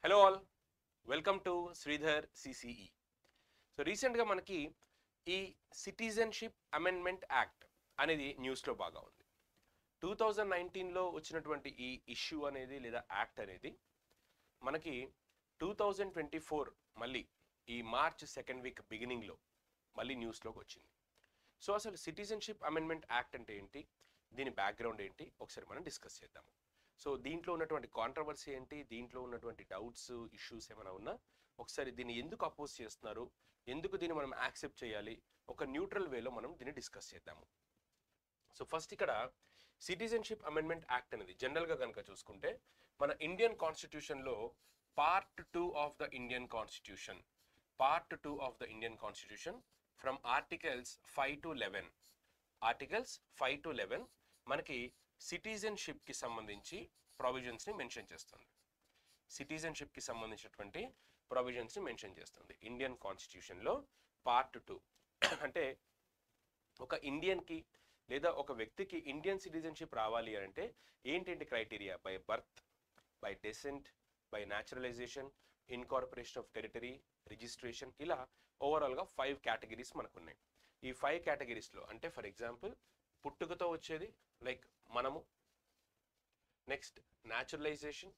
Hello all welcome to Sridhar CCE so రీసెంట్గా మనకి ఈ సిటిజన్షిప్ అమెండ్మెంట్ యాక్ట్ అనేది న్యూస్లో బాగా ఉంది టూ థౌజండ్ నైన్టీన్లో వచ్చినటువంటి ఈ ఇష్యూ అనేది లేదా యాక్ట్ అనేది మనకి టూ థౌజండ్ ట్వంటీ ఫోర్ మళ్ళీ ఈ మార్చ్ సెకండ్ వీక్ బిగినింగ్లో మళ్ళీ న్యూస్లోకి వచ్చింది సో అసలు సిటిజన్షిప్ అమెండ్మెంట్ యాక్ట్ అంటే ఏంటి దీని బ్యాక్గ్రౌండ్ ఏంటి ఒకసారి మనం డిస్కస్ చేద్దాము సో దీంట్లో ఉన్నటువంటి కాంట్రవర్సీ ఏంటి దీంట్లో ఉన్నటువంటి డౌట్స్ ఇష్యూస్ ఏమైనా ఉన్నా ఒకసారి దీన్ని ఎందుకు అపోజ్ చేస్తున్నారు ఎందుకు దీన్ని మనం యాక్సెప్ట్ చేయాలి ఒక న్యూట్రల్ వేలో మనం దీన్ని డిస్కస్ చేద్దాము సో ఫస్ట్ ఇక్కడ సిటిజన్షిప్ అమెండ్మెంట్ యాక్ట్ అనేది జనరల్గా కనుక చూసుకుంటే మన ఇండియన్ కాన్స్టిట్యూషన్లో part two of the Indian constitution part two of the Indian constitution from articles five to eleven articles five to eleven మనకి సిటిజన్షిప్కి సంబంధించి ప్రొవిజన్స్ని మెన్షన్ చేస్తుంది సిటిజన్షిప్కి సంబంధించినటువంటి ప్రొవిజన్స్ని మెన్షన్ చేస్తుంది ఇండియన్ కాన్స్టిట్యూషన్లో పార్ట్ టూ అంటే ఒక ఇండియన్కి లేదా ఒక వ్యక్తికి ఇండియన్ సిటిజన్షిప్ రావాలి అని అంటే ఏంటంటే criteria by birth by descent by naturalisation incorporation of territory registration ఇలా ఓవరాల్గా ఫైవ్ కేటగిరీస్ మనకు ఉన్నాయి ఈ ఫైవ్ కేటగిరీస్లో అంటే ఫర్ ఎగ్జాంపుల్ పుట్టుకతో వచ్చేది లైక్ మనము నెక్స్ట్ న్యాచురలైజేషన్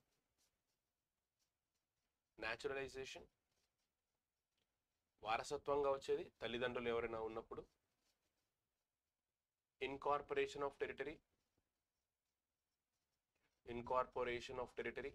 న్యాచురలైజేషన్ వారసత్వంగా వచ్చేది తల్లిదండ్రులు ఎవరైనా ఉన్నప్పుడు incorporation of territory incorporation of territory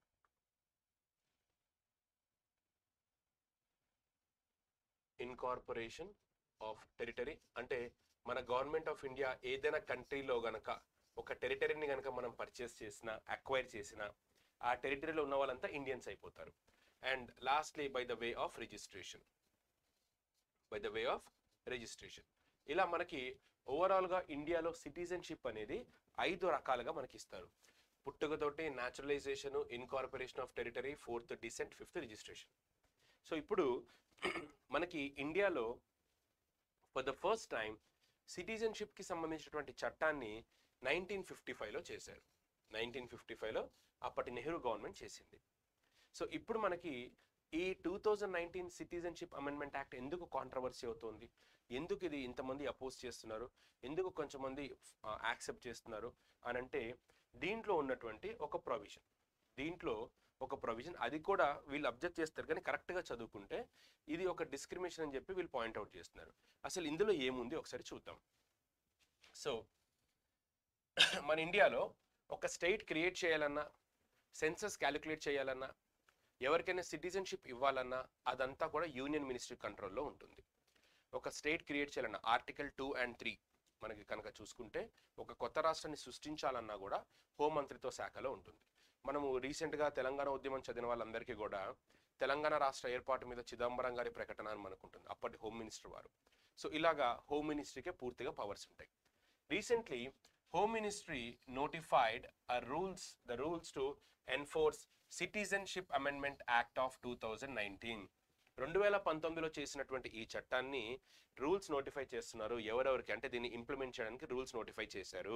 incorporation of territory అంటే మన గవర్నమెంట్ ఆఫ్ ఇండియా ఏదైనా కంట్రీలో గనక ఒక టెరిటరీని గనక మనం పర్చేస్ చేసినా అక్వైర్ చేసినా ఆ టెరిటరీలో ఉన్న వాళ్ళంతా ఇండియన్స్ అయిపోతారు and lastly by the way of registration by the way of registration ఇలా మనకి ఓవరాల్గా ఇండియాలో సిటిజన్షిప్ అనేది ఐదు రకాలుగా మనకి ఇస్తారు పుట్టుకతోటి naturalisation incorporation of territory fourth descent fifth registration so ఇప్పుడు మనకి ఇండియాలో ఫర్ ద ఫస్ట్ టైం సిటిజన్షిప్కి సంబంధించినటువంటి చట్టాన్ని నైన్టీన్ ఫిఫ్టీ ఫైవ్లో చేశారు నైన్టీన్ ఫిఫ్టీ ఫైవ్లో అప్పటి నెహ్రూ గవర్నమెంట్ చేసింది సో ఇప్పుడు మనకి ఈ two thousand nineteen citizenship amendment act ఎందుకు కాంట్రవర్సీ అవుతుంది ఎందుకు ఇది ఇంతమంది అపోజ్ చేస్తున్నారు ఎందుకు కొంచెం మంది యాక్సెప్ట్ చేస్తున్నారు అని అంటే దీంట్లో ఉన్నటువంటి ఒక ప్రొవిజన్ దీంట్లో ఒక ప్రొవిజన్ అది కూడా వీళ్ళు అబ్జెక్ట్ చేస్తారు కానీ కరెక్ట్గా చదువుకుంటే ఇది ఒక డిస్క్రిమినేషన్ అని చెప్పి వీళ్ళు పాయింట్అవుట్ చేస్తున్నారు అసలు ఇందులో ఏముంది ఒకసారి చూద్దాం సో మన ఇండియాలో ఒక స్టేట్ క్రియేట్ చేయాలన్నా సెన్సస్ క్యాలిక్యులేట్ చేయాలన్నా ఎవరికైనా సిటిజన్షిప్ ఇవ్వాలన్నా అదంతా కూడా యూనియన్ మినిస్ట్రీ కంట్రోల్లో ఉంటుంది ఒక స్టేట్ క్రియేట్ చేయాలన్నా ఆర్టికల్ టూ అండ్ త్రీ మనకి కనుక చూసుకుంటే ఒక కొత్త రాష్ట్రాన్ని సృష్టించాలన్నా కూడా హోంమంత్రిత్వ శాఖలో ఉంటుంది మనము రీసెంట్గా తెలంగాణ ఉద్యమం చదివిన వాళ్ళందరికీ కూడా తెలంగాణ రాష్ట్ర ఏర్పాటు మీద చిదంబరం గారి ప్రకటన అని మనకుంటుంది అప్పటి హోమ్ మినిస్టర్ వారు సో ఇలాగా హోమ్ మినిస్ట్రీకే పూర్తిగా పవర్స్ ఉంటాయి recently home ministry notified rules the rules to enforce citizenship amendment act of two thousand nineteen రెండు వేల పంతొమ్మిదిలో చేసినటువంటి ఈ చట్టాన్ని రూల్స్ నోటిఫై చేస్తున్నారు ఎవరెవరికి అంటే దీన్ని ఇంప్లిమెంట్ చేయడానికి రూల్స్ నోటిఫై చేశారు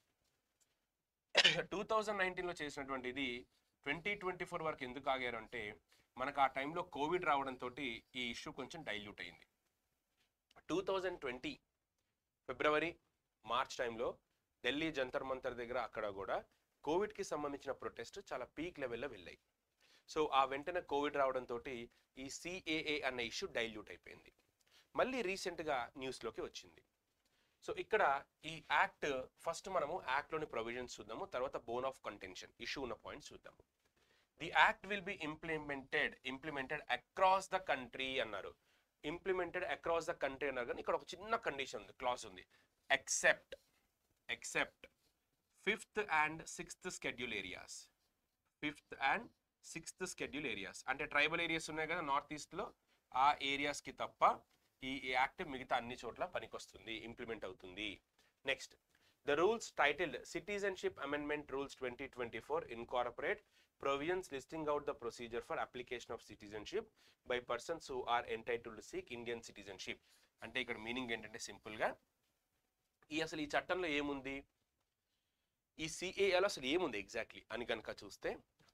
టూ థౌజండ్ నైన్టీన్లో చేసినటువంటి ఇది ట్వంటీ ట్వంటీ ఫోర్ వరకు ఎందుకు ఆగారు అంటే మనకు ఆ టైంలో కోవిడ్ రావడంతో ఈ ఇష్యూ కొంచెం డైల్యూట్ అయింది two thousand twenty February March టైంలో ఢిల్లీ జంతర్ మంతర్ దగ్గర అక్కడ కూడా కోవిడ్కి సంబంధించిన ప్రొటెస్ట్ చాలా పీక్ లెవెల్లో వెళ్ళాయి సో ఆ వెంటనే కోవిడ్ రావడంతో ఈ సిఏఏ అన్న ఇష్యూ డైల్యూట్ అయిపోయింది మళ్ళీ రీసెంట్గా న్యూస్లోకి వచ్చింది సో ఇక్కడ ఈ యాక్ట్ ఫస్ట్ మనము యాక్ట్లోని ప్రొవిజన్స్ చూద్దాము తర్వాత బోన్ ఆఫ్ కంటెన్షన్ ఇష్యూ ఉన్న పాయింట్స్ చూద్దాము the act will be implemented implemented across the country అన్నారు ఇంప్లిమెంటెడ్ అక్రాస్ ద కంట్రీ అన్నారు కానీ ఇక్కడ ఒక చిన్న కండిషన్ ఉంది క్లాస్ ఉంది except except fifth and sixth schedule areas fifth and sixth schedule areas అంటే ట్రైబల్ ఏరియాస్ ఉన్నాయి కదా నార్త్ ఈస్ట్లో ఆ ఏరియాస్కి తప్ప ఈ యాక్ట్ మిగతా అన్ని చోట్ల పనికొస్తుంది ఇంప్లిమెంట్ అవుతుంది next the rules titled citizenship amendment rules twenty twenty four incorporate provisions listing out the procedure for application of citizenship by persons who are entitled seek Indian citizenship అంటే ఇక్కడ మీనింగ్ ఏంటంటే సింపుల్గా ఈ అసలు ఈ చట్టంలో ఏముంది ఈ సిఏఎల్ అసలు ఏముంది ఎగ్జాక్ట్లీ అని కనుక చూస్తే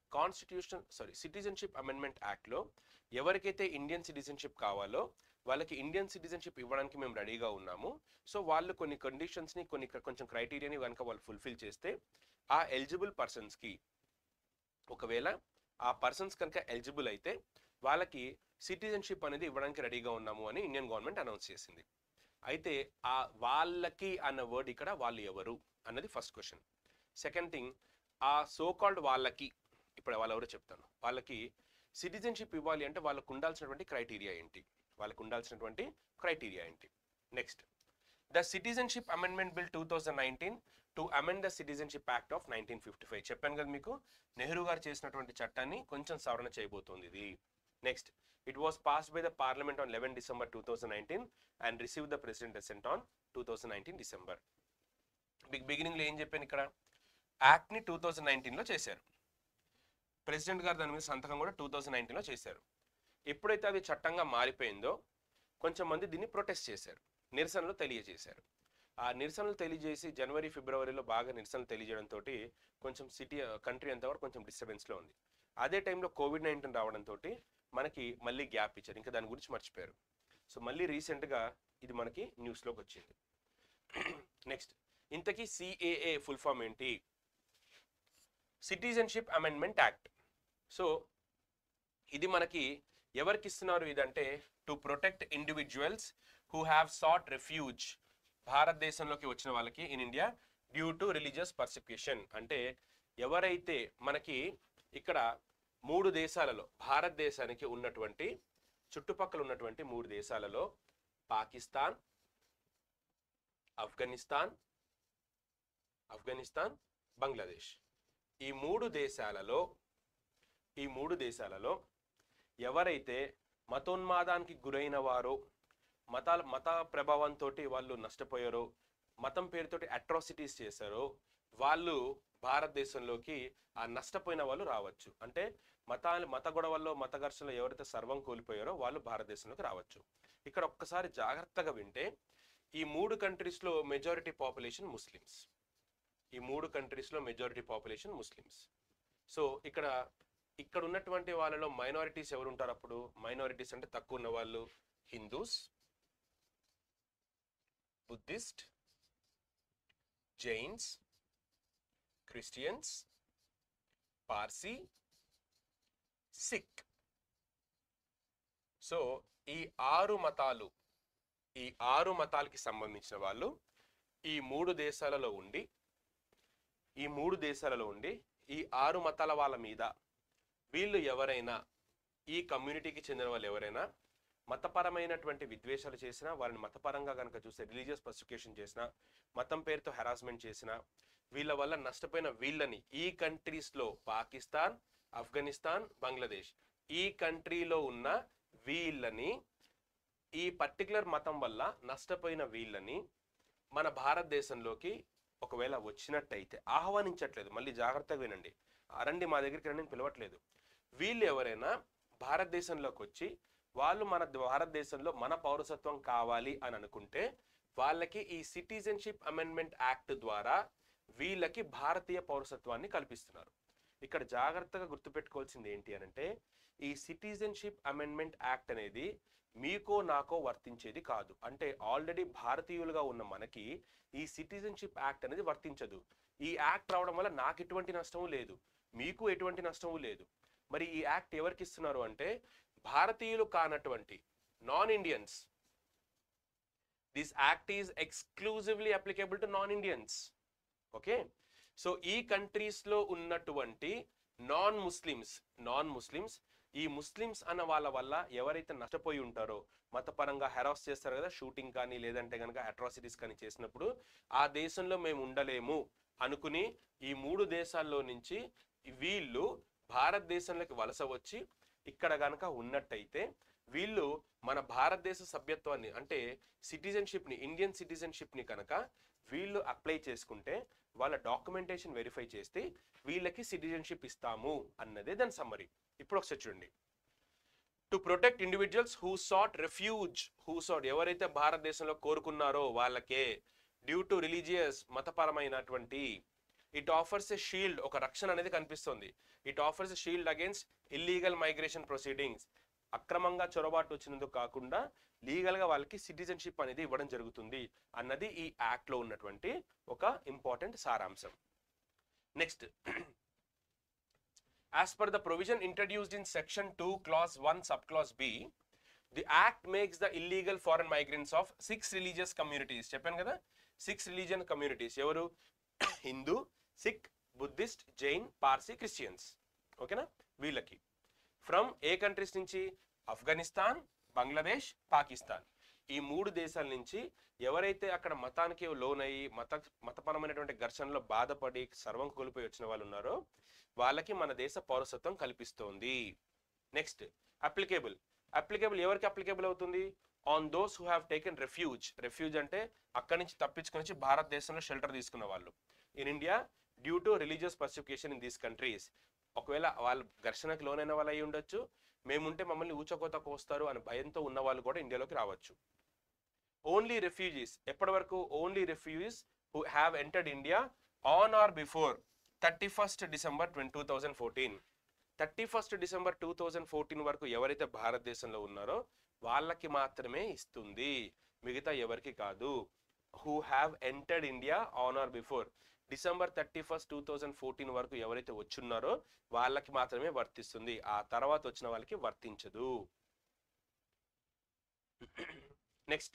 కాన్స్టిట్యూషన్ సారీ సిటిజన్షిప్ అమెండ్మెంట్ యాక్ట్లో ఎవరికైతే ఇండియన్ సిటిజన్షిప్ కావాలో వాళ్ళకి ఇండియన్ సిటిజన్షిప్ ఇవ్వడానికి మేము రెడీగా ఉన్నాము సో వాళ్ళు కొన్ని కండిషన్స్ని కొన్ని కొంచెం క్రైటీరియాని కనుక వాళ్ళు ఫుల్ఫిల్ చేస్తే ఆ ఎలిజిబుల్ పర్సన్స్కి ఒకవేళ ఆ పర్సన్స్ కనుక ఎలిజిబుల్ అయితే వాళ్ళకి సిటిజన్షిప్ అనేది ఇవ్వడానికి రెడీగా ఉన్నాము అని ఇండియన్ గవర్నమెంట్ అనౌన్స్ చేసింది అయితే ఆ వాళ్ళకి అన్న వర్డ్ ఇక్కడ వాళ్ళు ఎవరు అన్నది ఫస్ట్ క్వశ్చన్ సెకండ్ థింగ్ ఆ సో కాల్డ్ వాళ్ళకి ఇప్పుడు వాళ్ళు ఎవరో చెప్తాను వాళ్ళకి సిటిజన్షిప్ ఇవ్వాలి అంటే వాళ్ళకు ఉండాల్సినటువంటి క్రైటీరియా ఏంటి వాళ్ళకు ఉండాల్సినటువంటి క్రైటీరియా ఏంటి next the citizenship amendment bill two thousand nineteen to amend the citizenship act of nineteen fifty five చెప్పాను కదా మీకు నెహ్రూ గారు చేసినటువంటి చట్టాన్ని కొంచెం సవరణ చేయబోతోంది ఇది next it was passed by the parliament on eleven December two thousand nineteen and receive the president assent on two thousand nineteen December big బిగినింగ్లో ఏం చెప్పాను ఇక్కడ యాక్ట్ని టూ థౌజండ్ నైన్టీన్లో చేశారు ప్రెసిడెంట్ గారు దాని మీద సంతకం కూడా టూ థౌజండ్ నైన్టీన్లో చేశారు ఎప్పుడైతే అది చట్టంగా మారిపోయిందో కొంచెం మంది దీన్ని ప్రొటెస్ట్ చేశారు నిరసనలు తెలియజేశారు ఆ నిరసనలు తెలియజేసి జనవరి ఫిబ్రవరిలో బాగా నిరసనలు తెలియజేయడంతో కొంచెం సిటీ కంట్రీ అంతా కూడా కొంచెం డిస్టర్బెన్స్లో ఉంది అదే టైంలో కోవిడ్ నైన్టీన్ రావడంతో మనకి మళ్ళీ గ్యాప్ ఇచ్చారు ఇంకా దాని గురించి మర్చిపోయారు సో మళ్ళీ రీసెంట్గా ఇది మనకి న్యూస్లోకి వచ్చింది నెక్స్ట్ ఇంతకీ సిఏఏ ఫుల్ ఫామ్ ఏంటి సిటిజన్షిప్ అమెండ్మెంట్ యాక్ట్ సో ఇది మనకి ఎవరికి ఇస్తున్నారు ఇదంటే to protect individuals who have sought refuge భారతదేశంలోకి వచ్చిన వాళ్ళకి in India due to religious persecution అంటే ఎవరైతే మనకి ఇక్కడ మూడు దేశాలలో భారతదేశానికి ఉన్నటువంటి చుట్టుపక్కల ఉన్నటువంటి మూడు దేశాలలో పాకిస్తాన్ ఆఫ్ఘనిస్తాన్ ఆఫ్ఘనిస్తాన్ బంగ్లాదేశ్ ఈ మూడు దేశాలలో ఈ మూడు దేశాలలో ఎవరైతే మతోన్మాదానికి గురైన వారో మతాల మత ప్రభావంతో వాళ్ళు నష్టపోయారో మతం పేరుతోటి అట్రాసిటీస్ చేశారో వాళ్ళు భారతదేశంలోకి ఆ నష్టపోయిన వాళ్ళు రావచ్చు అంటే మతాలు మత గొడవల్లో మత ఘర్షణలో ఎవరైతే సర్వం కోల్పోయారో వాళ్ళు భారతదేశంలోకి రావచ్చు ఇక్కడ ఒక్కసారి జాగ్రత్తగా వింటే ఈ మూడు కంట్రీస్లో మెజారిటీ పాపులేషన్ ముస్లిమ్స్ ఈ మూడు కంట్రీస్లో మెజారిటీ పాపులేషన్ ముస్లిమ్స్ సో ఇక్కడ ఇక్కడ ఉన్నటువంటి వాళ్ళలో మైనారిటీస్ ఎవరు ఉంటారు అప్పుడు మైనారిటీస్ అంటే తక్కువ ఉన్న వాళ్ళు Hindus Buddhist Jains Christians Parsi Sikh so ఈ ఆరు మతాలు ఈ ఆరు మతాలకి సంబంధించిన వాళ్ళు ఈ మూడు దేశాలలో ఉండి ఈ మూడు దేశాలలో ఉండి ఈ ఆరు మతాల వాళ్ళ మీద వీళ్ళు ఎవరైనా ఈ కమ్యూనిటీకి చెందిన వాళ్ళు ఎవరైనా మతపరమైనటువంటి విద్వేషాలు చేసినా వారిని మతపరంగా కనుక చూస్తే రిలీజియస్ పర్సిక్యూషన్ చేసినా మతం పేరుతో హెరాస్మెంట్ చేసినా వీళ్ళ వల్ల నష్టపోయిన వీళ్ళని ఈ కంట్రీస్లో పాకిస్తాన్ ఆఫ్ఘనిస్తాన్ బంగ్లాదేశ్ ఈ కంట్రీలో ఉన్న వీళ్ళని ఈ పర్టికులర్ మతం వల్ల నష్టపోయిన వీళ్ళని మన భారతదేశంలోకి ఒకవేళ వచ్చినట్టయితే ఆహ్వానించట్లేదు మళ్ళీ జాగ్రత్తగా వినండి రండి మా దగ్గరికి రండి అని పిలవట్లేదు వీళ్ళు ఎవరైనా భారతదేశంలోకి వచ్చి వాళ్ళు మన భారతదేశంలో మన పౌరసత్వం కావాలి అని అనుకుంటే వాళ్ళకి ఈ సిటిజన్షిప్ అమెండ్మెంట్ యాక్ట్ ద్వారా వీళ్ళకి భారతీయ పౌరసత్వాన్ని కల్పిస్తున్నారు ఇక్కడ జాగ్రత్తగా గుర్తుపెట్టుకోవాల్సింది ఏంటి అనంటే ఈ సిటిజన్షిప్ అమెండ్మెంట్ యాక్ట్ అనేది మీకో నాకో వర్తించేది కాదు అంటే ఆల్రెడీ భారతీయులుగా ఉన్న మనకి ఈ సిటిజన్షిప్ యాక్ట్ అనేది వర్తించదు ఈ యాక్ట్ రావడం వల్ల నాకు ఎటువంటి నష్టము లేదు మీకు ఎటువంటి నష్టము లేదు మరి ఈ యాక్ట్ ఎవరికి ఇస్తున్నారు అంటే భారతీయులు కానటువంటి non Indians this act is exclusively applicable to non Indians okay so ఈ కంట్రీస్లో ఉన్నటువంటి నాన్ ముస్లిమ్స్ నాన్ ముస్లిమ్స్ ఈ ముస్లిమ్స్ అన్న వాళ్ళ వల్ల ఎవరైతే నష్టపోయి ఉంటారో మతపరంగా హెరాస్ చేస్తారు కదా షూటింగ్ కానీ లేదంటే కనుక అట్రాసిటీస్ కానీ చేసినప్పుడు ఆ దేశంలో మేము ఉండలేము అనుకుని ఈ మూడు దేశాల్లో నుంచి వీళ్ళు భారతదేశంలోకి వలస వచ్చి ఇక్కడ కనుక ఉన్నట్టయితే వీళ్ళు మన భారతదేశ సభ్యత్వాన్ని అంటే సిటిజన్షిప్ని ఇండియన్ సిటిజన్షిప్ని కనుక వీళ్ళు అప్లై చేసుకుంటే వాళ్ళ డాక్యుమెంటేషన్ వెరిఫై చేస్తే వీళ్ళకి సిటిజన్షిప్ ఇస్తాము అన్నదే దాని సమ్మరీ ఇప్పుడు ఒకసారి చూడండి to protect individuals who sought refuge who sought ఎవరైతే భారతదేశంలో కోరుకున్నారో వాళ్ళకే డ్యూ టు రిలీజియస్ మతపరమైనటువంటి ఇట్ ఆఫర్స్ ఎ షీల్డ్ ఒక రక్షణ అనేది కనిపిస్తుంది it offers a shield against illegal migration proceedings అక్రమంగా చొరబాటు వచ్చినందుకు కాకుండా లీగల్గా వాళ్ళకి సిటిజన్షిప్ అనేది ఇవ్వడం జరుగుతుంది అన్నది ఈ యాక్ట్లో ఉన్నటువంటి ఒక ఇంపార్టెంట్ సారాంశం next As per the provision introduced in section 2 clause 1 subclause B, the act makes the illegal foreign migrants of six religious communities. చెప్పాను కదా సిక్స్ రిలీజియన్ కమ్యూనిటీస్ ఎవరు హిందూ సిక్ బుద్ధిస్ట్ జైన్ పార్సీ క్రిస్టియన్స్ ఓకేనా వీళ్ళకి ఫ్రమ్ ఏ కంట్రీస్ నుంచి ఆఫ్ఘనిస్తాన్ బంగ్లాదేశ్ పాకిస్తాన్ ఈ మూడు దేశాల నుంచి ఎవరైతే అక్కడ మతానికి లోనయ్యి మత మతపరమైనటువంటి ఘర్షణలో బాధపడి సర్వం కోల్పోయి వచ్చిన వాళ్ళు ఉన్నారో వాళ్ళకి మన దేశ పౌరసత్వం కల్పిస్తోంది నెక్స్ట్ అప్లికేబుల్ అప్లికేబుల్ ఎవరికి అప్లికేబుల్ అవుతుంది on those who have taken refuge refuge అంటే అక్కడి నుంచి తప్పించుకొని వచ్చి భారతదేశంలో షెల్టర్ తీసుకున్న వాళ్ళు in India due to religious persecution in these countries ఒకవేళ వాళ్ళు ఘర్షణకు లోనైన వాళ్ళు అయి ఉండొచ్చు మేముంటే మమ్మల్ని ఊచకోత కోస్తారు అని భయంతో ఉన్న వాళ్ళు కూడా ఇండియాలోకి రావచ్చు ఓన్లీ రెఫ్యూజీస్ ఎప్పటి వరకు only refugees who have entered India on or before thirty first December twenty two thousand fourteen thirty first December two thousand fourteen వరకు ఎవరైతే భారతదేశంలో ఉన్నారో వాళ్ళకి మాత్రమే ఇస్తుంది మిగతా ఎవరికి కాదు who have entered India on or before December thirty first two thousand fourteen వరకు ఎవరైతే వచ్చున్నారో వాళ్ళకి మాత్రమే వర్తిస్తుంది ఆ తర్వాత వచ్చిన వాళ్ళకి వర్తించదు నెక్స్ట్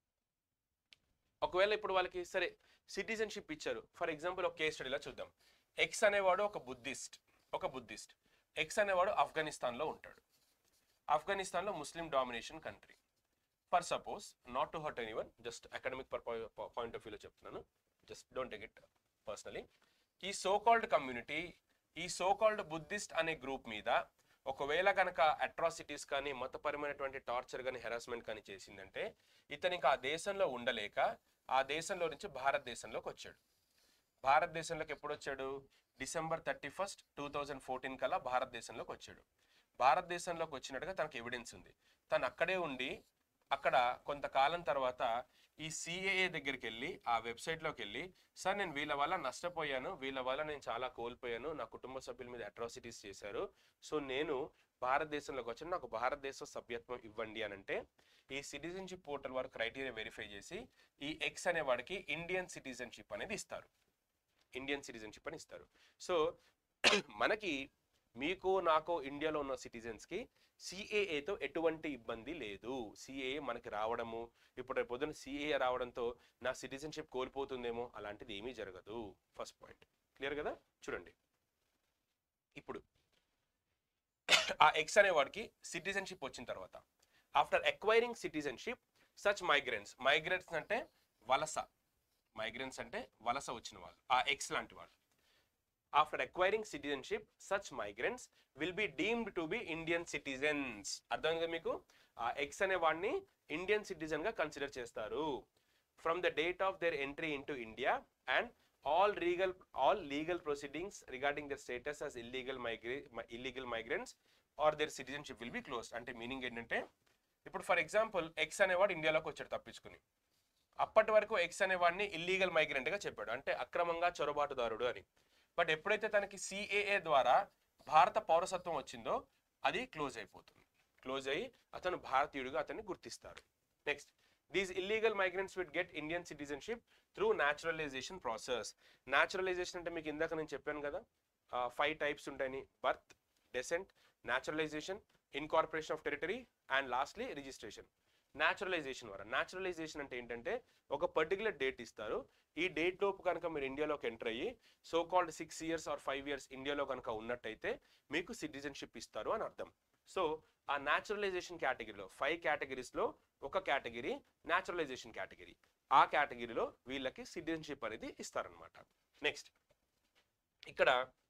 ఒకవేళ ఇప్పుడు వాళ్ళకి సరే సిటిజన్షిప్ ఇచ్చారు ఫర్ ఎగ్జాంపుల్ ఒక కేస్ స్టడీలో చూద్దాం ఎక్స్ అనేవాడు ఒక బుద్ధిస్ట్ ఒక బుద్ధిస్ట్ ఎక్స్ అనేవాడు ఆఫ్ఘనిస్తాన్లో ఉంటాడు ఆఫ్ఘనిస్తాన్లో Muslim domination country for suppose not to hurt anyone just academic point of వ్యూలో చెప్తున్నాను just don't take it personally ఈ సో కాల్డ్ కమ్యూనిటీ ఈ సో కాల్డ్ బుద్ధిస్ట్ అనే గ్రూప్ మీద ఒకవేళ కనుక అట్రాసిటీస్ కానీ మతపరమైనటువంటి టార్చర్ కానీ హెరాస్మెంట్ కానీ చేసిందంటే ఇతను ఇంకా ఆ దేశంలో ఉండలేక ఆ దేశంలో నుంచి భారతదేశంలోకి వచ్చాడు భారతదేశంలోకి ఎప్పుడు వచ్చాడు December thirty first two thousand fourteen కల్లా భారతదేశంలోకి వచ్చాడు భారతదేశంలోకి వచ్చినట్టుగా తనకు ఎవిడెన్స్ ఉంది తను అక్కడే ఉండి అక్కడ కొంతకాలం తర్వాత ఈ సిఏఏ దగ్గరికి వెళ్ళి ఆ వెబ్సైట్లోకి వెళ్ళి సార్ నేను వీళ్ళ వల్ల నష్టపోయాను వీళ్ళ వల్ల నేను చాలా కోల్పోయాను నా కుటుంబ సభ్యుల మీద అట్రాసిటీస్ చేశారు సో నేను భారతదేశంలోకి వచ్చాను నాకు భారతదేశ సభ్యత్వం ఇవ్వండి అని అంటే ఈ సిటిజన్షిప్ పోర్టల్ వారు క్రైటీరియా వెరిఫై చేసి ఈ ఎక్స్ అనే వాడికి ఇండియన్ సిటిజన్షిప్ అనేది ఇస్తారు ఇండియన్ సిటిజన్షిప్ అని ఇస్తారు సో మనకి మీకు నాకు ఇండియాలో ఉన్న సిటిజన్స్కి సిఏఏతో ఎటువంటి ఇబ్బంది లేదు సిఏఏ మనకి రావడము ఇప్పుడు రేపు పొద్దున సిఏఏ రావడంతో నా సిటిజన్షిప్ కోల్పోతుందేమో అలాంటిది ఏమీ జరగదు ఫస్ట్ పాయింట్ క్లియర్ కదా చూడండి ఇప్పుడు ఆ ఎక్స్ అనే వాడికి సిటిజన్షిప్ వచ్చిన తర్వాత after acquiring citizenship such migrants migrants అంటే వలస మైగ్రెంట్స్ అంటే వలస వచ్చిన వాళ్ళు ఆ ఎక్స్ లాంటి వాళ్ళు after acquiring citizenship such migrants will be deemed to be Indian citizens అర్థం కదా మీకు ఆ ఎక్స్ అనే వాడిని ఇండియన్ సిటిజన్ గా కన్సిడర్ చేస్తారు from the date of their entry into India and all legal all legal proceedings regarding their status as illegal migra illegal migrants or their citizenship will be close అంటే meaning ఏంటంటే ఇప్పుడు for example X అనేవాడు ఇండియాలోకి వచ్చాడు తప్పించుకుని అప్పటి వరకు X అనేవాడిని illegal migrant గా చెప్పాడు అంటే అక్రమంగా చొరబాటుదారుడు అని బట్ ఎప్పుడైతే తనకి సిఏఏ ద్వారా భారత పౌరసత్వం వచ్చిందో అది క్లోజ్ అయిపోతుంది క్లోజ్ అయ్యి అతను భారతీయుడిగా అతన్ని గుర్తిస్తారు next these illegal migrants would get Indian citizenship through naturalisation process naturalisation అంటే మీకు ఇందాక నేను చెప్పాను కదా ఫైవ్ టైప్స్ ఉంటాయని birth descent naturalisation incorporation of territory and lastly registration naturalisation ద్వారా న్యాచురలైజేషన్ అంటే ఏంటంటే ఒక పర్టికులర్ డేట్ ఇస్తారు ఈ డేట్ లోపు కనుక మీరు ఇండియాలోకి ఎంటర్ అయ్యి so called six years or five years ఇండియాలో కనుక ఉన్నట్టయితే మీకు సిటిజన్షిప్ ఇస్తారు అని అర్థం సో ఆ న్యాచురలైజేషన్ కేటగిరీలో ఫైవ్ కేటగిరీస్లో ఒక కేటగిరీ న్యాచురలైజేషన్ కేటగిరీ ఆ కేటగిరీలో వీళ్ళకి సిటిజన్షిప్ అనేది ఇస్తారనమాట నెక్స్ట్ ఇక్కడ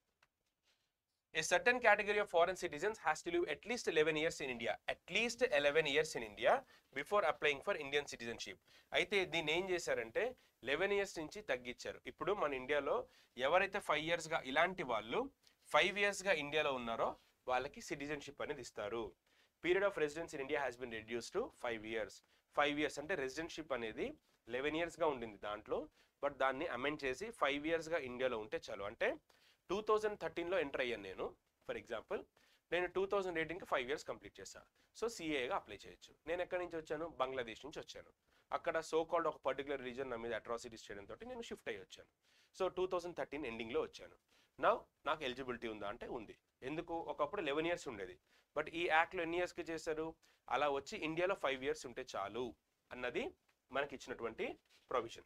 A certain category of foreign citizens has to live at least 11 years in India. At least 11 years in India before applying for Indian citizenship. అయితే దీన్ని ఏం చేశారంటే లెవెన్ ఇయర్స్ నుంచి తగ్గించారు ఇప్పుడు మన ఇండియాలో ఎవరైతే ఫైవ్ ఇయర్స్గా ఇలాంటి వాళ్ళు ఫైవ్ ఇయర్స్గా ఇండియాలో ఉన్నారో వాళ్ళకి సిటిజన్షిప్ అనేది ఇస్తారు period of residence in India has been reduce to five years five years అంటే రెసిడెన్షిప్ అనేది లెవెన్ ఇయర్స్గా ఉండింది దాంట్లో బట్ దాన్ని అమెండ్ చేసి ఫైవ్ ఇయర్స్గా ఇండియాలో ఉంటే చాలు అంటే టూ థౌజండ్ థర్టీన్లో ఎంటర్ అయ్యాను నేను ఫర్ ఎగ్జాంపుల్ నేను టూ థౌజండ్ ఎయిటీన్కి ఫైవ్ ఇయర్స్ కంప్లీట్ చేశాను సో సిఏగా అప్లై చేయొచ్చు నేను ఎక్కడి నుంచి వచ్చాను బంగ్లాదేశ్ నుంచి వచ్చాను అక్కడ సో కాల్డ్ ఒక పర్టికులర్ రీజన్ నా మీద అట్రాసిటీస్ చేయడం తోటి నేను షిఫ్ట్ అయ్యి వచ్చాను సో టూ థౌజండ్ థర్టీన్ ఎండింగ్లో వచ్చాను నా నాకు ఎలిజిబిలిటీ ఉందా అంటే ఉంది ఎందుకు ఒకప్పుడు లెవెన్ ఇయర్స్ ఉండేది బట్ ఈ యాక్ట్లో ఎన్ని ఇయర్స్కి చేశారు అలా వచ్చి ఇండియాలో ఫైవ్ ఇయర్స్ ఉంటే చాలు అన్నది మనకి ఇచ్చినటువంటి provision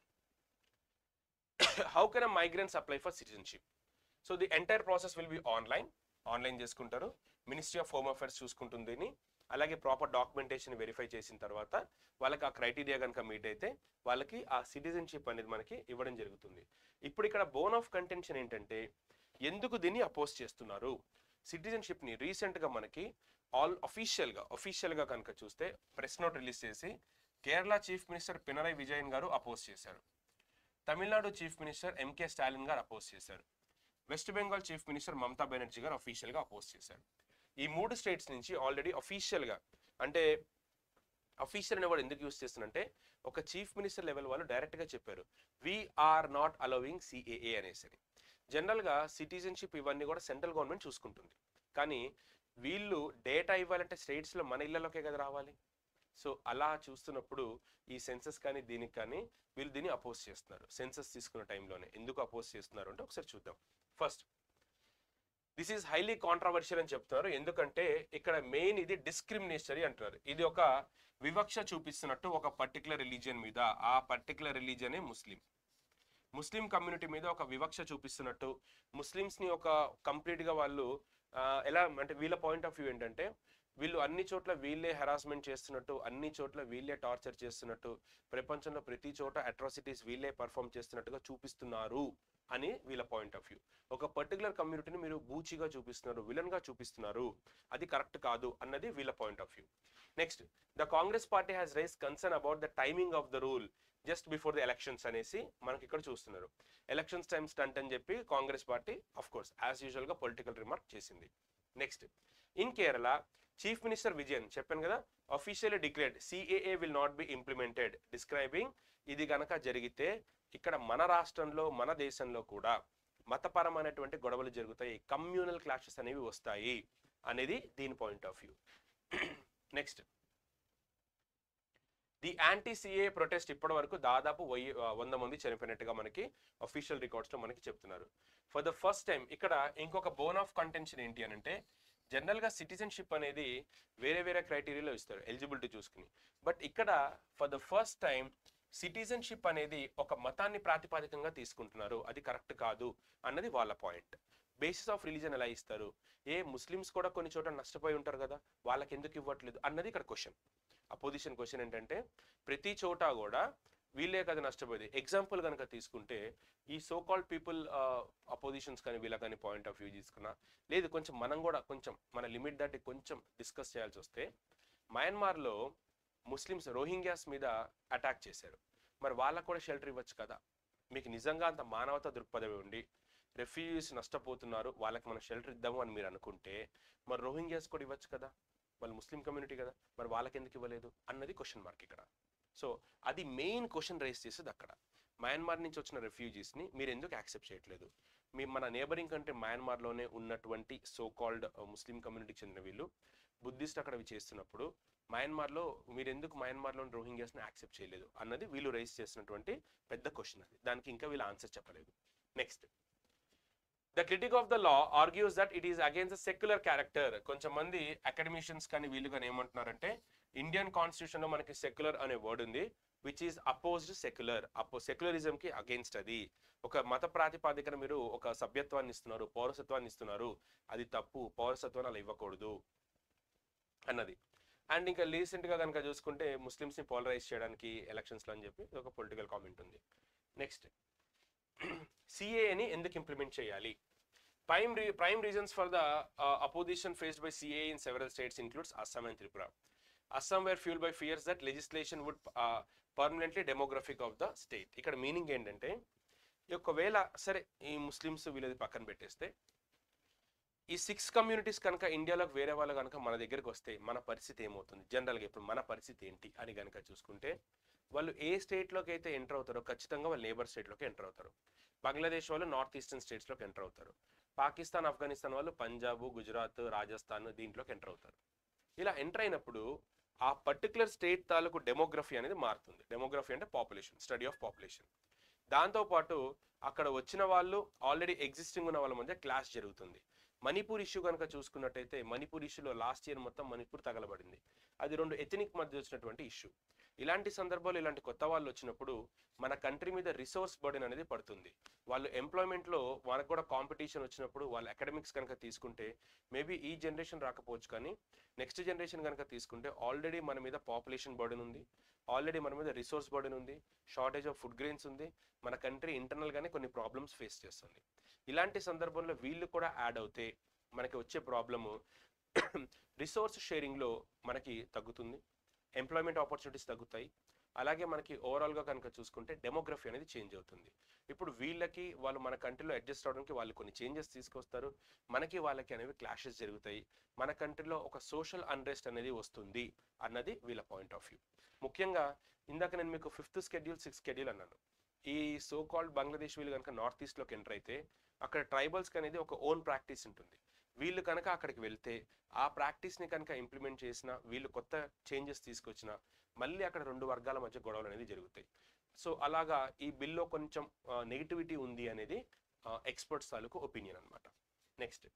how can a migrants apply for citizenship so the entire process will be online online చేసుకుంటారు మినిస్ట్రీ ఆఫ్ హోమ్ అఫైర్స్ చూసుకుంటుంది దీన్ని. అలాగే ప్రాపర్ డాక్యుమెంటేషన్ వెరిఫై చేసిన తర్వాత వాళ్ళకి ఆ క్రైటీరియా కనుక మీట్ అయితే వాళ్ళకి ఆ సిటిజన్షిప్ అనేది మనకి ఇవ్వడం జరుగుతుంది ఇప్పుడు ఇక్కడ బోన్ ఆఫ్ కంటెన్షన్ ఏంటంటే ఎందుకు దీన్ని అపోజ్ చేస్తున్నారు సిటిజన్షిప్ని రీసెంట్గా మనకి ఆల్ అఫీషియల్గా అఫీషియల్గా కనుక చూస్తే ప్రెస్ నోట్ రిలీజ్ చేసి Kerala chief minister Pinarayi Vijayan garu oppose చేశారు Tamil Nadu chief minister MK Stalin garu oppose చేశారు west Bengal chief minister Mamata Banerjee garu అఫీషియల్గా అపోజ్ చేశారు ఈ మూడు స్టేట్స్ నుంచి ఆల్రెడీ అఫీషియల్గా అంటే అఫీషియల్ అనేవాడు ఎందుకు యూస్ చేస్తున్నంటే ఒక చీఫ్ మినిస్టర్ లెవెల్ వాళ్ళు డైరెక్ట్గా చెప్పారు వీఆర్ నాట్ అలౌవింగ్ సిఏఏ అనేసి జనరల్గా సిటిజన్షిప్ ఇవన్నీ కూడా సెంట్రల్ గవర్నమెంట్ చూసుకుంటుంది కానీ వీళ్ళు డేటా ఇవ్వాలంటే స్టేట్స్లో మన ఇళ్లలోకే కదా రావాలి సో అలా చూస్తున్నప్పుడు ఈ సెన్సస్ కానీ దీనికి కానీ వీళ్ళు దీన్ని అపోజ్ చేస్తున్నారు సెన్సస్ తీసుకున్న టైంలోనే ఎందుకు అపోజ్ చేస్తున్నారు అంటే ఒకసారి చూద్దాం first this is highly controversial అని చెప్తున్నారు ఎందుకంటే ఇక్కడ మెయిన్ ఇది డిస్క్రిమినేషనరీ అంటున్నారు ఇది ఒక వివక్ష చూపిస్తున్నట్టు ఒక పర్టికులర్ రిలీజియన్ మీద ఆ పర్టికులర్ రిలీజియనే ముస్లిం ముస్లిం కమ్యూనిటీ మీద ఒక వివక్ష చూపిస్తున్నట్టు ముస్లిమ్స్ని ఒక కంప్లీట్గా వాళ్ళు ఆ, ఎలా అంటే వీళ్ళ పాయింట్ ఆఫ్ వ్యూ ఏంటంటే వీళ్ళు అన్ని చోట్ల వీళ్ళే హెరాస్మెంట్ చేస్తున్నట్టు అన్ని చోట్ల వీళ్ళే టార్చర్ చేస్తున్నట్టు ప్రపంచంలో ప్రతి చోట అట్రాసిటీస్ వీళ్ళే పర్ఫామ్ చేస్తున్నట్టుగా చూపిస్తున్నారు అని వీళ్ళ పాయింట్ ఆఫ్ వ్యూ ఒక పర్టికులర్ కమ్యూనిటీని మీరు బూచిగా చూపిస్తున్నారు విలన్ గా చూపిస్తున్నారు అది కరెక్ట్ కాదు అన్నది వీళ్ళ point of view next the Congress party has raise concern about the timing of the rule just before the elections అనేసి మనకి ఇక్కడ చూస్తున్నారు ఎలక్షన్స్ టైం స్టంట్ అని చెప్పి Congress party of course as usual గా పొలిటికల్ రిమార్క్ చేసింది next in Kerala chief minister Vijayan చెప్పాను కదా officially declared CAA will not be implemented describing ఇది గనక జరిగితే ఇక్కడ మన రాష్ట్రంలో మన దేశంలో కూడా మతపరమైనటువంటి గొడవలు జరుగుతాయి కమ్యూనల్ క్లాషెస్ అనేవి వస్తాయి అనేది దీని point of view next the anti CA protest ఇప్పటి వరకు దాదాపు వెయ్యి ఆ, వంద మంది చనిపోయినట్టుగా మనకి అఫీషియల్ రికార్డ్స్లో మనకి చెప్తున్నారు ఫర్ ద ఫస్ట్ టైం ఇక్కడ ఇంకొక బోన్ ఆఫ్ కంటెన్షన్ ఏంటి అని అంటే జనరల్గా సిటిజన్షిప్ అనేది వేరే వేరే క్రైటీరియాలో ఇస్తారు ఎలిజిబిలిటీ చూసుకుని బట్ ఇక్కడ for the first time citizenship అనేది ఒక మతాన్ని ప్రాతిపాదికంగా తీసుకుంటున్నారు అది కరెక్ట్ కాదు అన్నది వాళ్ళ పాయింట్ బేసిస్ ఆఫ్ రిలీజన్ ఎలా ఇస్తారు ఏ ముస్లిమ్స్ కూడా కొన్ని చోట్ల నష్టపోయి ఉంటారు కదా వాళ్ళకి ఎందుకు ఇవ్వట్లేదు అన్నది ఇక్కడ క్వశ్చన్ అపోజిషన్ క్వశ్చన్ ఏంటంటే ప్రతి చోట కూడా వీళ్ళే కదా నష్టపోయేది ఎగ్జాంపుల్ కనుక తీసుకుంటే ఈ సో కాల్డ్ పీపుల్ అపోజిషన్స్ కానీ వీళ్ళ కానీ పాయింట్ ఆఫ్ వ్యూ తీసుకున్నా లేదు కొంచెం మనం కూడా కొంచెం మన లిమిట్ దాటి కొంచెం డిస్కస్ చేయాల్సి వస్తే మయన్మార్లో ముస్లిమ్స్ రోహింగ్యాస్ మీద అటాక్ చేశారు మరి వాళ్ళకు కూడా షెల్టర్ ఇవ్వచ్చు కదా మీకు నిజంగా అంత మానవతా దృక్పథం ఉండి రెఫ్యూజీస్ నష్టపోతున్నారు వాళ్ళకి మనం షెల్టర్ ఇద్దాము అని మీరు అనుకుంటే మరి రోహింగ్యాస్ కూడా ఇవ్వచ్చు కదా వాళ్ళు ముస్లిం కమ్యూనిటీ కదా మరి వాళ్ళకి ఎందుకు ఇవ్వలేదు అన్నది క్వశ్చన్ మార్క్ ఇక్కడ సో అది మెయిన్ క్వశ్చన్ రైస్ చేసేది అక్కడ మయన్మార్ నుంచి వచ్చిన రెఫ్యూజీస్ని మీరు ఎందుకు యాక్సెప్ట్ చేయట్లేదు మీ మన నేబరింగ్ కంట్రీ మయన్మార్లోనే ఉన్నటువంటి సో కాల్డ్ ముస్లిం కమ్యూనిటీకి చెందిన వీళ్ళు బుద్ధిస్ట్ అక్కడ అవి చేస్తున్నప్పుడు మయన్మార్లో మీరు ఎందుకు మయన్మార్లోని రోహింగ్యాస్ని యాక్సెప్ట్ చేయలేదు అన్నది వీళ్ళు రైస్ చేసినటువంటి పెద్ద క్వశ్చన్ అది దానికి ఇంకా వీళ్ళు ఆన్సర్ చెప్పలేదు next the critic of the law argues that it is against the secular character కొంచెం మంది అకాడమిషియన్స్ కానీ వీళ్ళు కానీ ఏమంటున్నారంటే ఇండియన్ కాన్స్టిట్యూషన్ లో మనకి సెక్యులర్ అనే వర్డ్ ఉంది which is opposed secular oppo secularism కి అగేన్స్ట్ అది ఒక మత ప్రాతిపాదికన మీరు ఒక సభ్యత్వాన్ని ఇస్తున్నారు పౌరసత్వాన్ని ఇస్తున్నారు అది తప్పు పౌరసత్వాన్ని అలా ఇవ్వకూడదు అన్నది అండ్ ఇంకా రీసెంట్ గా కనుక చూసుకుంటే ముస్లిమ్స్ ని పోలరైజ్ చేయడానికి ఎలక్షన్స్ లో అని చెప్పి ఇది ఒక పొలిటికల్ కామెంట్ ఉంది నెక్స్ట్ సిఏని ఎందుకు ఇంప్లిమెంట్ చేయాలి prime prime reasons for the opposition faced by CA in several states includes Assam and Tripura Assam where fuel by fears that legislation would permanently demographic of the state ఇక్కడ మీనింగ్ ఏంటంటే ఒకవేళ సరే ఈ Muslims వీళ్ళది పక్కన పెట్టేస్తే ఈ సిక్స్ కమ్యూనిటీస్ కనుక ఇండియాలోకి వేరే వాళ్ళు కనుక మన దగ్గరికి వస్తే మన పరిస్థితి ఏమవుతుంది జనరల్గా ఇప్పుడు మన పరిస్థితి ఏంటి అని కనుక చూసుకుంటే వాళ్ళు ఏ స్టేట్లోకి అయితే ఎంటర్ అవుతారో ఖచ్చితంగా వాళ్ళు నేబర్ స్టేట్లోకి ఎంటర్ అవుతారు బంగ్లాదేశ్ వాళ్ళు నార్త్ ఈస్టర్న్ స్టేట్స్లోకి ఎంటర్ అవుతారు పాకిస్తాన్ ఆఫ్ఘనిస్తాన్ వాళ్ళు పంజాబ్ గుజరాత్ రాజస్థాన్ దీంట్లోకి ఎంటర్ అవుతారు ఇలా ఎంటర్ అయినప్పుడు ఆ పర్టికులర్ స్టేట్ తాలూకు డెమోగ్రఫీ అనేది మారుతుంది డెమోగ్రఫీ అంటే పాపులేషన్ స్టడీ ఆఫ్ పాపులేషన్ దాంతోపాటు అక్కడ వచ్చిన వాళ్ళు ఆల్రెడీ ఎగ్జిస్టింగ్ ఉన్న వాళ్ళ మధ్య క్లాష్ జరుగుతుంది మణిపూర్ ఇష్యూ కనుక చూసుకున్నట్టయితే మణిపూర్ ఇష్యూలో లాస్ట్ ఇయర్ మొత్తం మణిపూర్ తగలబడింది అది రెండు ఎథనిక్ మధ్య వచ్చినటువంటి ఇష్యూ ఇలాంటి సందర్భాలు ఇలాంటి కొత్త వాళ్ళు వచ్చినప్పుడు మన కంట్రీ మీద రిసోర్స్ బర్డెన్ అనేది పడుతుంది వాళ్ళు ఎంప్లాయ్మెంట్లో వాళ్ళకు కూడా కాంపిటీషన్ వచ్చినప్పుడు వాళ్ళ అకాడమిక్స్ కనుక తీసుకుంటే మేబీ ఈ జనరేషన్ రాకపోవచ్చు కానీ నెక్స్ట్ జనరేషన్ కనుక తీసుకుంటే ఆల్రెడీ మన మీద పాపులేషన్ బర్డెన్ ఉంది ఆల్రెడీ మన మీద రిసోర్స్ బర్డెన్ ఉంది షార్టేజ్ ఆఫ్ ఫుడ్ గ్రెయిన్స్ ఉంది మన కంట్రీ ఇంటర్నల్గానే కొన్ని ప్రాబ్లమ్స్ ఫేస్ చేస్తుంది ఇలాంటి సందర్భంలో వీళ్ళు కూడా యాడ్ అవుతే మనకి వచ్చే ప్రాబ్లము రిసోర్స్ షేరింగ్లో మనకి తగ్గుతుంది ఎంప్లాయ్మెంట్ ఆపర్చునిటీస్ తగ్గుతాయి అలాగే మనకి ఓవరాల్గా కనుక చూసుకుంటే డెమోగ్రఫీ అనేది చేంజ్ అవుతుంది ఇప్పుడు వీళ్ళకి వాళ్ళు మన కంట్రీలో అడ్జస్ట్ అవడానికి వాళ్ళు కొన్ని చేంజెస్ తీసుకొస్తారు మనకి వాళ్ళకి అనేవి క్లాషెస్ జరుగుతాయి మన కంట్రీలో ఒక సోషల్ అన్రెస్ట్ అనేది వస్తుంది అన్నది వీళ్ళ పాయింట్ ఆఫ్ వ్యూ ముఖ్యంగా ఇందాక నేను మీకు ఫిఫ్త్ స్కెడ్యూల్ సిక్స్త్ స్కెడ్యూల్ అన్నాను ఈ సో కాల్డ్ బంగ్లాదేశ్ వీళ్ళు కనుక నార్త్ ఈస్ట్లోకి ఎంటర్ అయితే అక్కడ ట్రైబల్స్కి అనేది ఒక ఓన్ ప్రాక్టీస్ ఉంటుంది వీళ్ళు కనుక అక్కడికి వెళ్తే ఆ ప్రాక్టీస్ని కనుక ఇంప్లిమెంట్ చేసిన వీళ్ళు కొత్త చేంజెస్ తీసుకొచ్చిన మళ్ళీ అక్కడ రెండు వర్గాల మధ్య గొడవలు అనేది జరుగుతాయి సో అలాగా ఈ బిల్లో కొంచెం నెగిటివిటీ ఉంది అనేది ఎక్స్పర్ట్స్ తాలూకు ఒపీనియన్ అనమాట next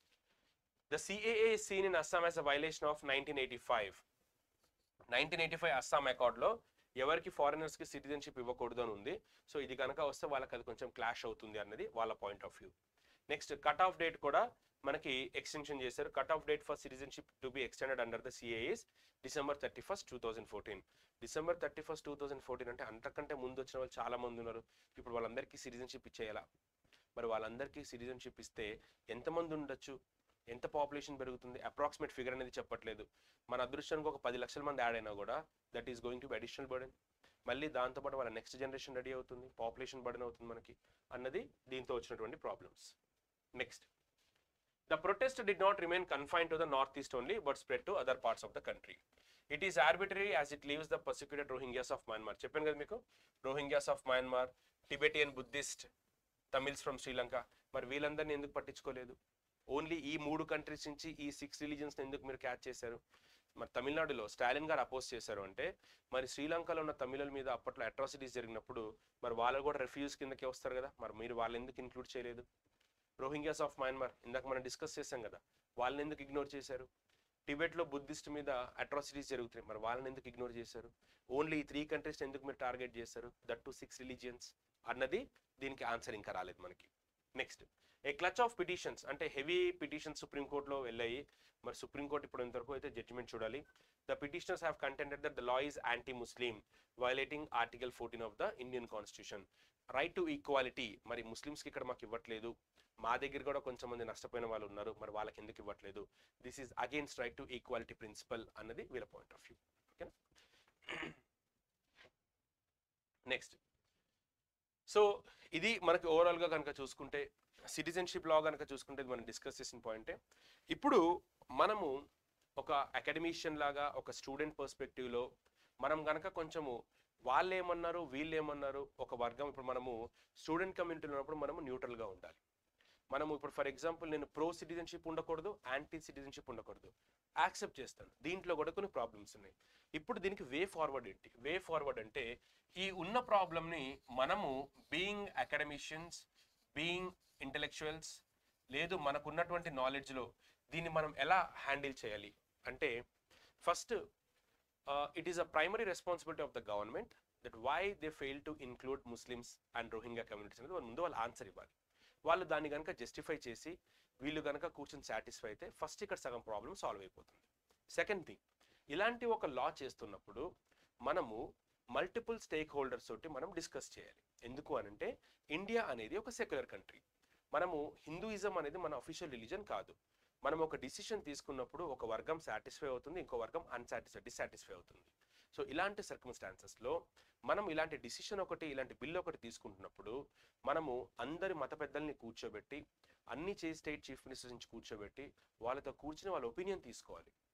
the CAA seen in Assam as a violation of nineteen eighty five nineteen eighty five Assam అకార్డ్లో ఎవరికి ఫారినర్స్కి సిటిజన్షిప్ ఇవ్వకూడదు అని ఉంది సో ఇది కనుక వస్తే వాళ్ళకి అది కొంచెం క్లాష్ అవుతుంది అన్నది వాళ్ళ point of view next cut off date కూడా మనకి ఎక్స్టెన్షన్ చేశారు cut off date for citizenship to be extended under the CAs December thirty first two thousand fourteen December thirty first two thousand fourteen అంటే అంతకంటే ముందు వచ్చిన వాళ్ళు చాలా మంది ఉన్నారు ఇప్పుడు వాళ్ళందరికీ సిటిజన్షిప్ ఇచ్చేయాలా మరి వాళ్ళందరికీ సిటిజన్షిప్ ఇస్తే ఎంతమంది ఉండొచ్చు ఎంత పాపులేషన్ పెరుగుతుంది అప్రాక్సిమేట్ ఫిగర్ అనేది చెప్పట్లేదు మన అదృష్టానికి ఒక పది లక్షల మంది యాడ్ అయినా కూడా that is going to be additional burden మళ్ళీ దాంతోపాటు వాళ్ళ నెక్స్ట్ జనరేషన్ రెడీ అవుతుంది పాపులేషన్ బర్డెన్ అవుతుంది మనకి అన్నది దీంతో వచ్చినటువంటి problems next the protest did not remain confine to the north east only but spread to other parts of the country it is arbitrary as it leaves the persecuted Rohingyas of Myanmar చెప్పాను కదా మీకు Rohingyas of Myanmar Tibetan Buddhist Tamils from Sri Lanka మరి వీళ్ళందరినీ ఎందుకు పట్టించుకోలేదు only ఈ మూడు countries నుంచి ఈ సిక్స్ రిలీజన్స్ ఎందుకు మీరు క్యాచ్ చేశారు మరి తమిళనాడులో స్టాలిన్ గారు అపోజ్ చేశారు అంటే మరి శ్రీలంకలో ఉన్న తమిళల మీద అప్పట్లో అట్రాసిటీస్ జరిగినప్పుడు మరి వాళ్ళు కూడా రెఫ్యూజ్ కిందకే వస్తారు కదా మరి మీరు వాళ్ళు ఎందుకు ఇంక్లూడ్ చేయలేదు రోహింగ్యాస్ ఆఫ్ మయన్మార్ ఇందాక మనం డిస్కస్ చేసాం కదా వాళ్ళని ఎందుకు ఇగ్నోర్ చేశారు టిబెట్లో బుద్ధిస్ట్ మీద అట్రాసిటీస్ జరుగుతున్నాయి మరి వాళ్ళని ఎందుకు ఇగ్నోర్ చేశారు ఓన్లీ ఈ త్రీ కంట్రీస్ ఎందుకు మీరు టార్గెట్ చేశారు దట్ టు సిక్స్ రిలీజియన్స్ అన్నది దీనికి ఆన్సర్ ఇంకా రాలేదు మనకి next a clutch of petitions అంటే హెవీ పిటిషన్స్ సుప్రీంకోర్టులో వెళ్ళాయి మరి సుప్రీంకోర్టు ఇప్పుడు ఇంతవరకు అయితే జడ్జిమెంట్ చూడాలి the petitioners have contended that the law is anti Muslim violating article fourteen of the Indian constitution right to equality మరి ముస్లిమ్స్కి ఇక్కడ మాకు ఇవ్వట్లేదు మా దగ్గర కూడా కొంచెం మంది నష్టపోయిన వాళ్ళు ఉన్నారు మరి వాళ్ళకి ఎందుకు ఇవ్వట్లేదు this is against right to equality principle అన్నది వీళ్ళ పాయింట్ ఆఫ్ వ్యూ ఓకేనా నెక్స్ట్ సో ఇది మనకి ఓవరాల్గా కనుక చూసుకుంటే సిటిజన్షిప్ లా కనుక చూసుకుంటే ఇది మనం డిస్కస్ చేసిన పాయింటే ఇప్పుడు మనము ఒక అకాడమిషియన్ లాగా ఒక స్టూడెంట్ పర్స్పెక్టివ్లో మనం కనుక కొంచెము వాళ్ళు ఏమన్నారు వీళ్ళు ఏమన్నారు ఒక వర్గం ఇప్పుడు మనము స్టూడెంట్ కమ్యూనిటీలో ఉన్నప్పుడు మనము న్యూట్రల్గా ఉండాలి మనము ఇప్పుడు ఫర్ ఎగ్జాంపుల్ నేను ప్రో సిటిజన్షిప్ ఉండకూడదు యాంటీ సిటిజన్షిప్ ఉండకూడదు యాక్సెప్ట్ చేస్తాను దీంట్లో కూడా కొన్ని ప్రాబ్లమ్స్ ఉన్నాయి ఇప్పుడు దీనికి వే ఫార్వర్డ్ ఏంటి వే ఫార్వర్డ్ అంటే ఈ ఉన్న ప్రాబ్లమ్ని మనము బీయింగ్ అకాడమిషియన్స్ బీయింగ్ ఇంటలెక్చువల్స్ లేదు మనకున్నటువంటి నాలెడ్జ్లో దీన్ని మనం ఎలా హ్యాండిల్ చేయాలి అంటే first it is a primary responsibility of the government that why they fail to include Muslims and Rohingya communities అనేది వాళ్ళు ముందు వాళ్ళు ఆన్సర్ ఇవ్వాలి వాళ్ళు దాన్ని కనుక జస్టిఫై చేసి వీళ్ళు కనుక కూర్చొని సాటిస్ఫై అయితే ఫస్ట్ ఇక్కడ సగం ప్రాబ్లం సాల్వ్ అయిపోతుంది సెకండ్ థింగ్ ఇలాంటి ఒక లా చేస్తున్నప్పుడు మనము మల్టిపుల్ స్టేక్ హోల్డర్స్ తోటి మనం డిస్కస్ చేయాలి ఎందుకు అనంటే ఇండియా అనేది ఒక సెక్యులర్ కంట్రీ మనము హిందూయిజం అనేది మన అఫీషియల్ రిలీజన్ కాదు మనం ఒక డిసిషన్ తీసుకున్నప్పుడు ఒక వర్గం సాటిస్ఫై అవుతుంది ఇంకో వర్గం అన్సాటిస్ఫై డిస్సాటిస్ఫై అవుతుంది సో ఇలాంటి సర్కమ్స్టాన్సెస్లో మనం ఇలాంటి డిసిషన్ ఒకటి ఇలాంటి బిల్ ఒకటి తీసుకుంటున్నప్పుడు మనము అందరి మత పెద్దల్ని కూర్చోబెట్టి అన్ని చే స్టేట్ చీఫ్ మినిస్టర్స్ నుంచి కూర్చోబెట్టి వాళ్ళతో కూర్చుని వాళ్ళ ఒపీనియన్ తీసుకోవాలి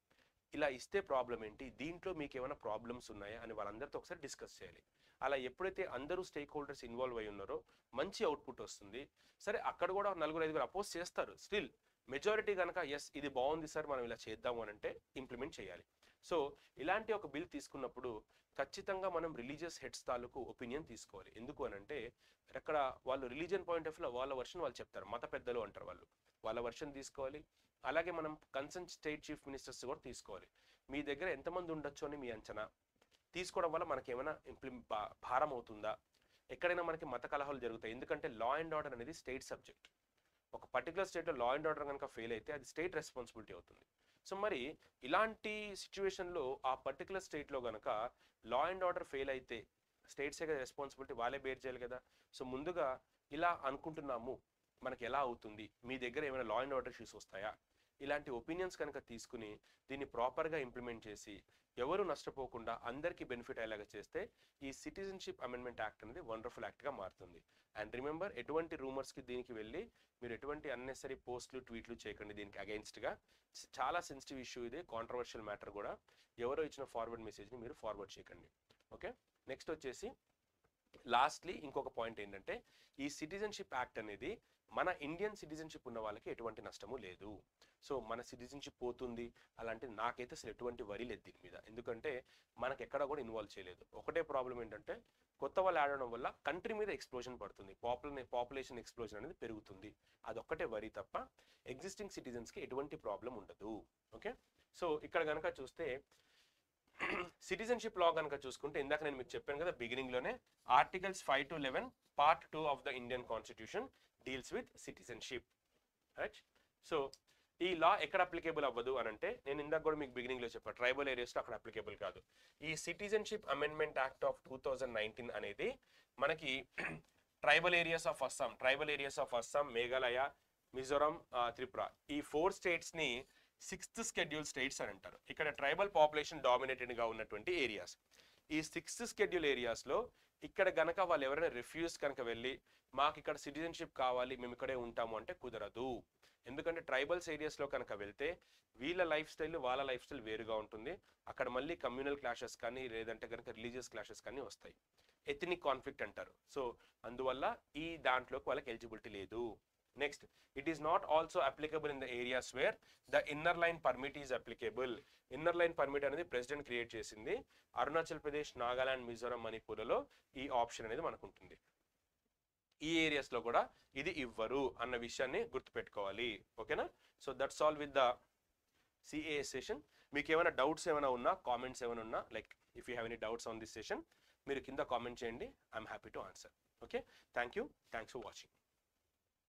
ఇలా ఇస్తే ప్రాబ్లం ఏంటి దీంట్లో మీకు ఏమైనా ప్రాబ్లమ్స్ ఉన్నాయా అని వాళ్ళందరితో ఒకసారి డిస్కస్ చేయాలి అలా ఎప్పుడైతే అందరూ స్టేక్ హోల్డర్స్ ఇన్వాల్వ్ అయి ఉన్నారో మంచి అవుట్పుట్ వస్తుంది సరే అక్కడ కూడా నలుగురు ఐదుగురు అపోజ్ చేస్తారు స్టిల్ మెజారిటీ కనుక ఎస్ ఇది బాగుంది సార్ మనం ఇలా చేద్దాము అని అంటే ఇంప్లిమెంట్ చేయాలి సో ఇలాంటి ఒక బిల్ తీసుకున్నప్పుడు ఖచ్చితంగా మనం రిలీజియస్ హెడ్స్ తాలూకు ఒపీనియన్ తీసుకోవాలి ఎందుకు అని అంటే అక్కడ వాళ్ళు రిలీజియన్ పాయింట్ ఆఫ్ లో వాళ్ళ వర్షన్ వాళ్ళు చెప్తారు మత పెద్దలు అంటారు వాళ్ళు వాళ్ళ వర్షన్ తీసుకోవాలి అలాగే మనం కన్సర్న్ స్టేట్ చీఫ్ మినిస్టర్స్ కూడా తీసుకోవాలి మీ దగ్గర ఎంతమంది ఉండొచ్చు అని మీ అంచనా తీసుకోవడం వల్ల మనకి ఏమైనా ఇంప్లి భా- భారం అవుతుందా ఎక్కడైనా మనకి మత కలహాలు జరుగుతాయి ఎందుకంటే లా అండ్ ఆర్డర్ అనేది స్టేట్ సబ్జెక్ట్ ఒక పర్టికులర్ స్టేట్లో లా అండ్ ఆర్డర్ కనుక ఫెయిల్ అయితే అది స్టేట్ రెస్పాన్సిబిలిటీ అవుతుంది సో మరి ఇలాంటి సిచ్యువేషన్లో ఆ పర్టికులర్ స్టేట్లో కనుక లా అండ్ ఆర్డర్ ఫెయిల్ అయితే స్టేట్సే కదా రెస్పాన్సిబిలిటీ వాళ్ళే బేర్ చేయాలి కదా సో ముందుగా ఇలా అనుకుంటున్నాము మనకి ఎలా అవుతుంది మీ దగ్గర ఏమైనా లా అండ్ ఆర్డర్ ఇష్యూస్ వస్తాయా ఇలాంటి ఒపీనియన్స్ కనుక తీసుకుని దీన్ని ప్రాపర్గా ఇంప్లిమెంట్ చేసి ఎవరు నష్టపోకుండా అందరికీ బెనిఫిట్ అయ్యేలాగా చేస్తే ఈ సిటిజన్షిప్ అమెండ్మెంట్ యాక్ట్ అనేది వండర్ఫుల్ యాక్ట్గా మారుతుంది అండ్ రిమెంబర్ ఎటువంటి రూమర్స్కి దీనికి వెళ్ళి మీరు ఎటువంటి అన్నెసరీ పోస్టులు ట్వీట్లు చేయకండి దీనికి అగైన్స్ట్గా చాలా సెన్సిటివ్ ఇష్యూ ఇది కాంట్రవర్షియల్ మ్యాటర్ కూడా ఎవరో ఇచ్చిన ఫార్వర్డ్ మెసేజ్ని మీరు ఫార్వర్డ్ చేయకండి ఓకే నెక్స్ట్ వచ్చేసి లాస్ట్లీ ఇంకొక పాయింట్ ఏంటంటే ఈ సిటిజన్షిప్ యాక్ట్ అనేది మన ఇండియన్ సిటిజన్షిప్ ఉన్న వాళ్ళకి ఎటువంటి నష్టము లేదు సో మన సిటిజన్షిప్ పోతుంది అలాంటి నాకైతే అసలు ఎటువంటి వరి లేదు దీని మీద ఎందుకంటే మనకి ఎక్కడ కూడా ఇన్వాల్వ్ చేయలేదు ఒకటే ప్రాబ్లం ఏంటంటే కొత్త వాళ్ళు ఆడడం వల్ల కంట్రీ మీద ఎక్స్ప్లోజన్ పడుతుంది పాపులే పాపులేషన్ ఎక్స్ప్లోజన్ అనేది పెరుగుతుంది అదొక్కటే వరి తప్ప ఎగ్జిస్టింగ్ సిటిజన్స్కి ఎటువంటి ప్రాబ్లం ఉండదు ఓకే సో ఇక్కడ కనుక చూస్తే సిటిజన్షిప్ లా కనుక చూసుకుంటే ఇందాక నేను మీకు చెప్పాను కదా బిగినింగ్ లోనే articles five to eleven part two of the Indian constitution deals with citizenship right so ఈ లా ఎక్కడ అప్లికేబుల్ అవ్వదు అని అంటే నేను ఇందాక కూడా మీకు బిగినింగ్ లో చెప్పాను ట్రైబల్ ఏరియాస్లో అక్కడ అప్లికేబుల్ కాదు ఈ citizenship amendment act of two thousand nineteen అనేది మనకి tribal areas of Assam tribal areas of Assam Meghalaya Mizoram ఆ, త్రిపుర ఈ ఫోర్ స్టేట్స్ ని సిక్స్త్ స్కెడ్యూల్ స్టేట్స్ అని అంటారు ఇక్కడ ట్రైబల్ పాపులేషన్ డామినేటెడ్ గా ఉన్నటువంటి ఏరియాస్ ఈ సిక్స్త్ స్కెడ్యూల్ ఏరియాస్ లో ఇక్కడ గనక వాళ్ళు ఎవరైనా రిఫ్యూజ్ కనుక వెళ్ళి మాకు ఇక్కడ సిటిజన్షిప్ కావాలి మేము ఇక్కడే ఉంటాము అంటే కుదరదు ఎందుకంటే ట్రైబల్స్ ఏరియాస్లో కనుక వెళ్తే వీళ్ళ లైఫ్ స్టైల్ వాళ్ళ లైఫ్ స్టైల్ వేరుగా ఉంటుంది అక్కడ మళ్ళీ కమ్యూనల్ క్లాషెస్ కానీ లేదంటే కనుక రిలీజియస్ క్లాషెస్ కానీ వస్తాయి ఎథనిక్ కాన్ఫ్లిక్ట్ అంటారు సో అందువల్ల ఈ దాంట్లోకి వాళ్ళకి ఎలిజిబిలిటీ లేదు next it is not also applicable in the areas where the inner line permit is applicable inner line permit అనేది ప్రెసిడెంట్ క్రియేట్ చేసింది అరుణాచల్ ప్రదేశ్ నాగాలాండ్ మిజోరం మణిపూర్లలో ఈ ఆప్షన్ అనేది మనకు ఉంటుంది ఈ ఏరియాస్ లో కూడా ఇది ఇవ్వరు అన్న విషయాన్ని గుర్తుపెట్టుకోవాలి ఓకేనా so that's all with the CA session మీకు ఏమైనా డౌట్స్ ఏమైనా ఉన్నా కామెంట్స్ ఏమైనా ఉన్నా like if you have any doubts on this session మీరు కింద కామెంట్ చేయండి I'm happy to answer okay thank you thanks for watching